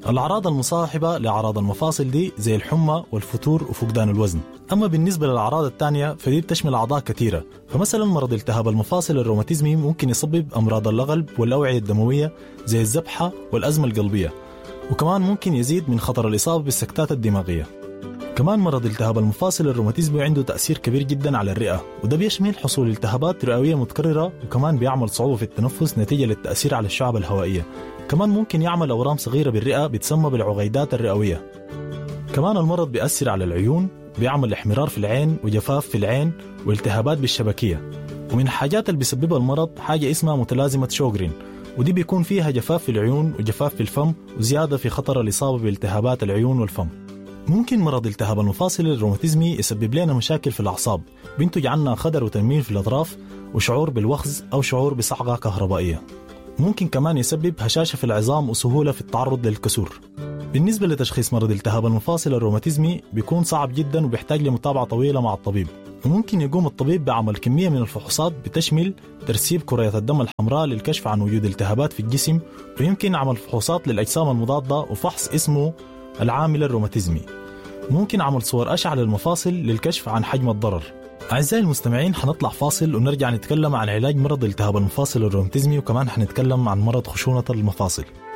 الأعراض المصاحبة لأعراض المفاصل دي زي الحمى والفتور وفقدان الوزن أما بالنسبة للأعراض الثانية فدي بتشمل أعضاء كثيرة فمثلا مرض التهاب المفاصل الروماتيزمي ممكن يسبب أمراض القلب والأوعية الدموية زي الذبحة والأزمة القلبية وكمان ممكن يزيد من خطر الإصابة بالسكتات الدماغية كمان مرض التهاب المفاصل الروماتيزمي عنده تأثير كبير جدا على الرئة وده بيشمل حصول التهابات رئوية متكررة وكمان بيعمل صعوبة في التنفس نتيجة للتأثير على الشعب الهوائية كمان ممكن يعمل أورام صغيرة بالرئة بتسمى بالعغيدات الرئوية كمان المرض بيأثر على العيون بيعمل احمرار في العين وجفاف في العين والتهابات بالشبكية ومن الحاجات اللي بيسببها المرض حاجة اسمها متلازمة شوغرين ودي بيكون فيها جفاف في العيون وجفاف في الفم وزيادة في خطر الإصابة بالتهابات العيون والفم ممكن مرض التهاب المفاصل الروماتيزمي يسبب لنا مشاكل في الأعصاب بينتج عنا خدر وتنميل في الأطراف وشعور بالوخز أو شعور بصعقة كهربائية ممكن كمان يسبب هشاشة في العظام وسهولة في التعرض للكسور بالنسبة لتشخيص مرض التهاب المفاصل الروماتيزمي بيكون صعب جدا وبيحتاج لمتابعة طويلة مع الطبيب وممكن يقوم الطبيب بعمل كمية من الفحوصات بتشمل ترسيب كريات الدم الحمراء للكشف عن وجود التهابات في الجسم ويمكن عمل فحوصات للأجسام المضادة وفحص اسمه العامل الروماتيزمي ممكن عمل صور أشعة للمفاصل للكشف عن حجم الضرر أعزائي المستمعين حنطلع فاصل ونرجع نتكلم عن علاج مرض التهاب المفاصل الروماتيزمي وكمان حنتكلم عن مرض خشونة المفاصل